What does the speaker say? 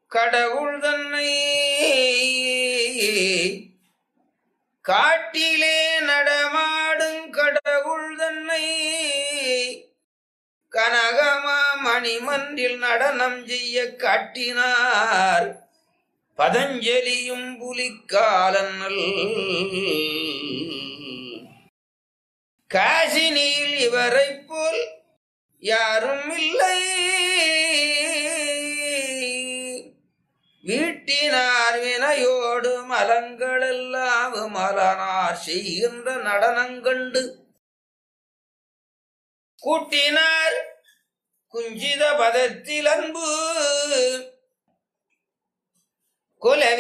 கடவுள் தன்னை காட்டிலே நடமாடும் கடவுள் தன்னை கனகமா மணிமன்றில் நடனம் செய்ய காட்டினார் பதஞ்சலியும் புலிக்காலன்னல் காசினியில் இவரைப் போல் யாரும் இல்லை வீட்டினார் வினையோடு மலங்களெல்லாம் மலனார் செய்கின்ற நடனங்கண்டு கூட்டினார் குஞ்சித பதத்தில் அன்பு குல